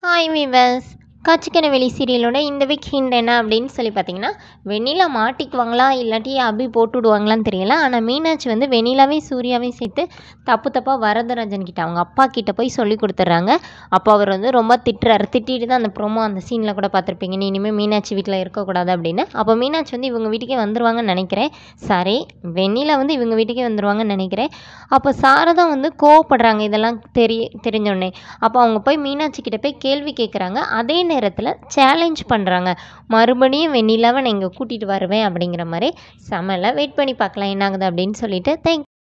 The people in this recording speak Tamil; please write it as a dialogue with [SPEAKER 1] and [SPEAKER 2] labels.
[SPEAKER 1] ஹாய் வீவர்ஸ் காட்சிக்கன வெளி சீரியலோட இந்த வீக் ஹிண்ட் என்ன அப்படின்னு சொல்லி பார்த்தீங்கன்னா வெண்ணிலா மாட்டிக்குவாங்களா இல்லாட்டி அபி போட்டு விடுவாங்களான்னு தெரியல ஆனால் மீனாட்சி வந்து வெண்ணிலாவே சூர்யாவையும் சேர்த்து தப்பு தப்பாக வரதராஜன் கிட்ட அவங்க அப்பா கிட்ட போய் சொல்லி கொடுத்துட்றாங்க அப்போ அவர் வந்து ரொம்ப திட்டுறாரு திட்டிட்டு தான் அந்த ப்ரோமோ அந்த சீனில் கூட பார்த்துருப்பீங்க நீ இனிமேல் மீனாட்சி வீட்டில் இருக்கக்கூடாது அப்படின்னு அப்போ மீனாட்சி வந்து இவங்க வீட்டுக்கே வந்துருவாங்கன்னு நினைக்கிறேன் சாரி வெண்ணிலா வந்து இவங்க வீட்டுக்கே வந்துருவாங்கன்னு நினைக்கிறேன் அப்போ சாரதா வந்து கோவப்படுறாங்க இதெல்லாம் தெரிய தெரிஞ்சோடனே அப்போ அவங்க போய் மீனாட்சி கிட்ட போய் கேள்வி கேட்குறாங்க அதே நேரத்தில் சேலஞ்ச் பண்ணுறாங்க மறுபடியும் வெண்ணிலாவை நான் இங்கே கூட்டிகிட்டு வருவேன் அப்படிங்கிற மாதிரி செமல வெயிட் பண்ணி பார்க்கலாம் என்ன ஆகுது அப்படின்னு சொல்லிட்டு தேங்க்